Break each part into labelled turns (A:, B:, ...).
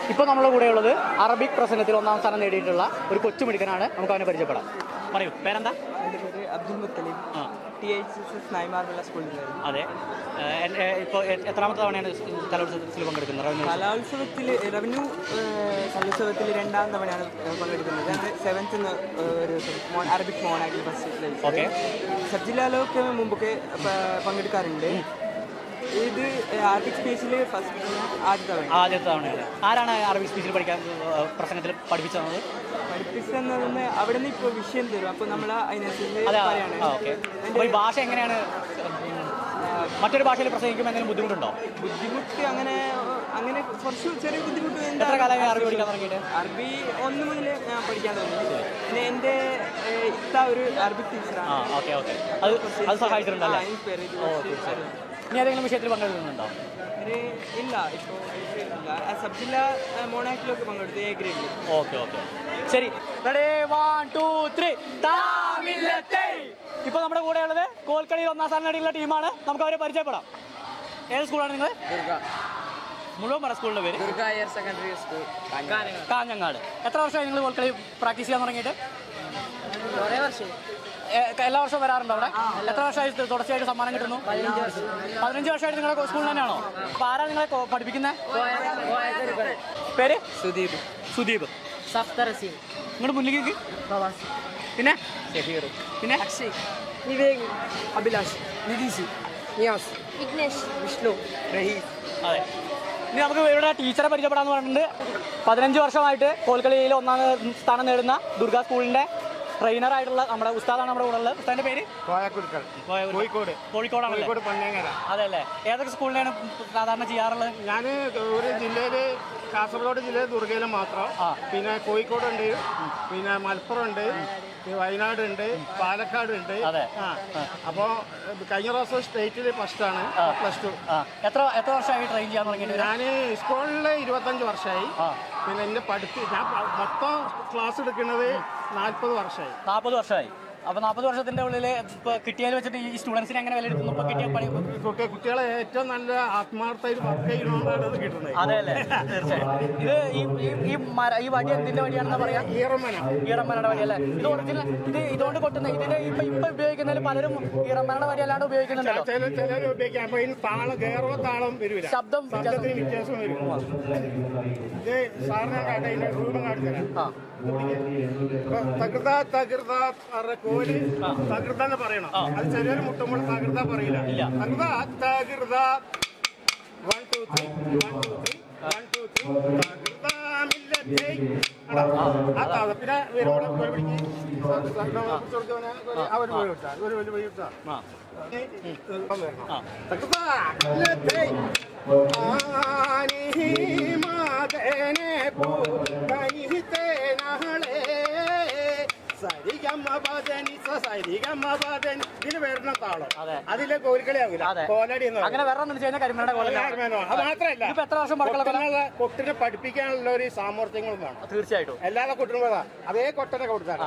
A: ഇപ്പോൾ നമ്മുടെ കൂടെ ഉള്ളത് അറബിക് പ്രസംഗത്തിൽ ഒന്നാം സ്ഥാനം നേടിയിട്ടുള്ള ഒരു കൊച്ചു മിടുക്കനാണ് നമുക്ക് അവനെ പരിചയപ്പെടാം പറയൂ പേരെന്താ
B: എൻ്റെ പേര് അബ്ദുൽ മുത്തലിബ്
A: ആ
B: T H S S Naimarmoola സ്കൂളിലായിരുന്നു
A: അതെ ഇപ്പോൾ എത്രാമത്തെ തവണയാണ് കലോത്സവത്തിൽ പങ്കെടുക്കുന്നത് റവന്യൂ
B: കലോത്സവത്തിൽ റവന്യൂ കലോത്സവത്തിൽ രണ്ടാം തവണയാണ് പങ്കെടുക്കുന്നത് ഞാൻ സെവൻത്ത് ഒരു മോൺ അറബിക് മോണാക്കി ഫസ്റ്റ്
A: ഓക്കെ
B: സബ് ജില്ലയിലൊക്കെ മുമ്പൊക്കെ പ- പങ്കെടുക്കാറുണ്ട് ഇത് അറബിക് സ്പേസിൽ ഫസ്റ്റ് ആദ്യ തവണ
A: ആദ്യത്തെ തവണയാണ് ആരാണ് അറബിക് സ്പീച്ചിൽ പഠിക്കാൻ ഏഹ്, പ്രസംഗത്തിൽ പഠിപ്പിച്ചത്
B: പഠിപ്പിച്ചെന്നതിന് അവിടെ നിന്ന് ഇപ്പോൾ വിഷയം തരും അപ്പോൾ നമ്മൾ അതിനനുസരിച്ച്
A: അതെ
B: പറയാണ്
A: ആ ഓക്കെ അപ്പോൾ ഈ ഭാഷ എങ്ങനെയാണ് മറ്റൊരു ഭാഷയിൽ പ്രസംഗിക്കുമ്പോൾ എന്തെങ്കിലും ബുദ്ധിമുട്ടുണ്ടോ
B: ബുദ്ധിമുട്ട് അങ്ങനെ അങ്ങനെ കുറച്ച് ചെറിയ ബുദ്ധിമുട്ട് എന്താ
A: എത്ര കാലമായി അറബി പഠിക്കാൻ തുടങ്ങിയിട്ട്
B: അറബി ഒന്ന് മുതൽ ഞാൻ പഠിക്കാൻ തുടങ്ങി പിന്നെ എൻ്റെ ഏഹ്, ഇത്ത ഒരു അറബിക്
A: ആ
B: ടീച്ചറാണ്
A: ഓക്കെ ഓക്കെ അത് അത് സഹായിച്ചിട്ടുണ്ടല്ലേ
B: ആ, ഈ പേര് ഇത്
A: ഓ തീർച്ചയായും ഇനി ഏതെങ്കിലും വിഷയത്തിൽ പങ്കെടുക്കുന്നുണ്ടോ
B: ഒരു ഇല്ല ഇപ്പോൾ ഇല്ല ആ, സബ് ജില്ല മോണാക്കിലൊക്കെ പങ്കെടുത്തു എ ഗ്രേഡിൽ
A: ഓക്കെ ഓക്കെ ശരി റെഡി വൺ ടു ത്രീ താമില്ലത്തെ ഇപ്പൊ നമ്മുടെ കൂടെ ഉള്ളത് കോൽക്കളിയിൽ ഒന്നാം സ്ഥാനം നേടിയുള്ള ടീമാണ് നമുക്ക് അവരെ പരിചയപ്പെടാം ഏത് സ്കൂളാണ് നിങ്ങൾ മുഴുവൻ പറ സ്കൂളിന്റെ പേര്
B: Durga higher secondary school
A: Kanhangad എത്ര വർഷമായി നിങ്ങൾ കോൽക്കളി പ്രാക്ടീസ് ചെയ്യാൻ തുടങ്ങിയിട്ട്
B: കുറേ വർഷം
A: ഏ, എല്ലാ വർഷവും വരാറുണ്ടോ അവിടെ എത്ര വർഷമായി ത- തുടർച്ചയായിട്ട് സമ്മാനം കിട്ടുന്നു പതിനഞ്ച് വർഷമായിട്ട് നിങ്ങളുടെ സ്കൂളിൽ തന്നെയാണോ അപ്പൊ ആരാ നിങ്ങളെ കോ- പഠിപ്പിക്കുന്നത് പേര്
B: സുദീപ്
A: സുദീപ്
C: സഫ്തറസീം
A: നിങ്ങളുടെ മുന്നിലേക്ക്
C: പ്രവാസി
A: പിന്നെ
B: ഷഹീർ
A: പിന്നെ
B: അക്ഷയ് വിവേക് അഭിലാഷ് നിതീഷ് നിയാസ്
C: വിഘ്നേഷ്
B: വിഷ്ണു റഹീസ്
A: അതെ ഇനി നമുക്ക് ഇവരുടെ ടീച്ചറെ പരിചയപ്പെടാന്ന് പറഞ്ഞിട്ടുണ്ട് പതിനഞ്ച് വർഷമായിട്ട് കോൽക്കളിയിൽ ഒന്നാം സ്ഥാനം നേടുന്ന ദുർഗ സ്കൂളിന്റെ ട്രെയിനർ ആയിട്ടുള്ള നമ്മുടെ ഉസ്താദാണ് നമ്മുടെ കൂടെ ഉള്ളത് ഉസ്താദിന്റെ പേര്
D: കോയക്കുടുക്കൽ കോഴിക്കോട്
A: കോഴിക്കോടാണല്ലേ
D: കോഴിക്കോട് പന്നേങ്ങര
A: അതെ അല്ലേ ഏതൊക്കെ സ്കൂളിലാണ് സാധാരണ ചെയ്യാറുള്ളത്
D: ഞാൻ ഒരു ജില്ലയില് കാസർഗോഡ് ജില്ലയിൽ ദുർഗയിൽ മാത്രം
A: ആ.
D: പിന്നെ കോഴിക്കോടുണ്ട് പിന്നെ മലപ്പുറം ഉണ്ട് വയനാട് ഉണ്ട് പാലക്കാട് ഉണ്ട്
A: അതെ.
D: ആ അപ്പോൾ കഴിഞ്ഞ പ്രാവശ്യം സ്റ്റേറ്റിൽ ഫസ്റ്റാണ് പ്ലസ് ടു
A: ആ എത്ര എത്ര വർഷമായി ട്രെയിൻ ചെയ്യാൻ തുടങ്ങിയിട്ട്
D: ഞാൻ സ്കൂളിൽ ഇരുപത്തഞ്ച് വർഷമായി
A: ആ
D: പിന്നെ എൻ്റെ പഠിപ്പ് ഞാൻ പ- മൊത്തം ക്ലാസ് എടുക്കുന്നത് നാൽപ്പത് വർഷമായി
A: നാൽപ്പത് വർഷമായി അപ്പൊ നാൽപ്പത് വർഷത്തിന്റെ ഉള്ളിൽ ഇപ്പൊ കിട്ടിയതിൽ വെച്ചിട്ട് ഈ സ്റ്റുഡൻസിനെ എങ്ങനെ വിലയിരുത്തുന്നു ഇപ്പൊ കിട്ടിയ പണി
D: കുട്ടി കുട്ടികളെ ഏറ്റവും നല്ല ആത്മാർത്ഥമായിട്ട് വർക്ക് ചെയ്യുന്നതുകൊണ്ടാണ് അത് കിട്ടുന്നത്
A: അതെ അല്ലേ തീർച്ചയായും ഇത് ഈ ഈ- ഈ മര ഈ വടി എന്തിന്റെ വടിയാണെന്ന് പറയാ
D: ഈറമ്മന
A: ഈറമ്മനയുടെ വടി അല്ലേ ഇത് ഒറിജിനൽ ഇത് ഇതുകൊണ്ട് കൊട്ടുന്ന ഇതിന്റെ ഇപ്പൊ ഇപ്പൊ ഉപയോഗിക്കുന്നതിൽ പലരും ഈറമ്മനയുടെ വടി അല്ലാണ്ട് ഉപയോഗിക്കുന്നുണ്ടല്ലോ
D: ചില ചിലർ ഉപയോഗിക്കാം അപ്പൊ ഇതിന് താളം കയറുമ്പോ താളം വരില്ല
A: ശബ്ദം വ്യത്യാസം.
D: ശബ്ദത്തിന് വ്യത്യാസം വരും ഇത് സാറിന് കാട്ടെ ഇതിന്റെ രൂപം കാണിച്ചുതരാം
A: ആ
D: ഇപ്പൊ തകൃത തകൃത പറഞ്ഞ കോല് തകൃത എന്ന് പറയണം അത് ചെറിയൊരു മുട്ടുമ്പോൾ തകൃത പറയില്ല
A: ഇല്ല.
D: തകൃത തകൃത one two three one two three one two three തകൃത മില്ലത്തെ എടാ, ആ താളം പിന്നെ വരുമ്പോൾ ഒരു പിടിക്ക് അവർ പോയി വിട്ടാ ഒരു വലിയ പോയി വിട്ടാ
A: ആ ആ.
D: ഇതിന് വരുന്ന താളം
A: അതെ.
D: അതിലെ കോൽക്കളി ആവില്ല
A: അതെ.
D: കോലടി എന്ന്
A: അങ്ങനെ വേറെ ഒന്നും ചെയ്യുന്ന കരിമലയുടെ കോലം
D: അത് മാത്രമല്ല
A: ഇതിപ്പോ എത്ര വർഷം പഴക്കമുള്ള കൊല
D: കൊട്ടിനുള്ള കൊട്ടിനെ പഠിപ്പിക്കാനുള്ള ഒരു സാമർത്ഥ്യങ്ങളും വേണം
A: തീർച്ചയായിട്ടും
D: എല്ലാതെ കൊട്ടിനും പോതാ അതേ കൊട്ടനെ കൊടുത്താൽ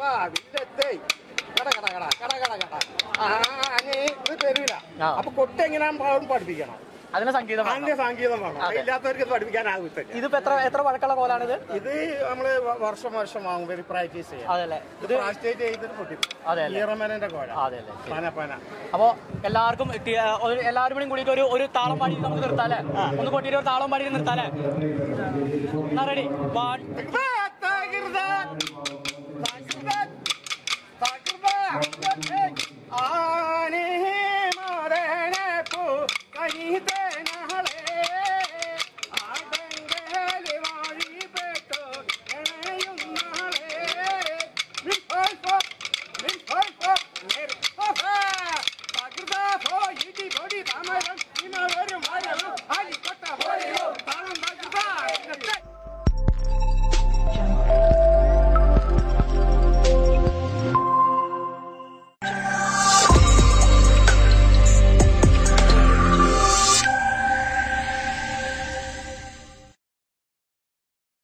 D: കട കട കട കട കട കട ആ അങ്ങനെ ഇത് തരൂല
A: ആ.
D: അപ്പൊ കൊട്ട് എങ്ങനെയാകും പഠിപ്പിക്കണം
A: അതിന് സംഗീതം വേണം.
D: അതിന്റെ സംഗീതം വേണം ഇല്ലാത്തവർക്ക് ഇത് പഠിപ്പിക്കാനാകില്ല
A: ഇതിപ്പോ എത്ര എത്ര വഴക്കുള്ള കോലാണിത്
D: ഇത് നമ്മള് വ- വർഷം വർഷം ആകും വരും പ്രാക്ടീസ് ചെയ്യാം
A: അതെ
D: ഇത് പ്രാക്ടീസ് ചെയ്തിട്ട് പൊട്ടിക്കും
A: അതെ അല്ലേ
D: ഈറമനന്റെ കോല
A: അതെ അല്ലേ
D: പന പന
A: അപ്പോ എല്ലാവർക്കും ടി- ആ, ഒരു- എല്ലാവരും കൂടി കൂടിയിട്ട് ഒരു ഒരു താളം പാടി നമുക്ക് നിർത്താല്ലേ ഒന്ന് കൊട്ടിയിട്ട് ഒരു താളം പാടി നിർത്താല്ലേ എന്നാ റെഡി വൺ
D: തകൃത, തകൃത.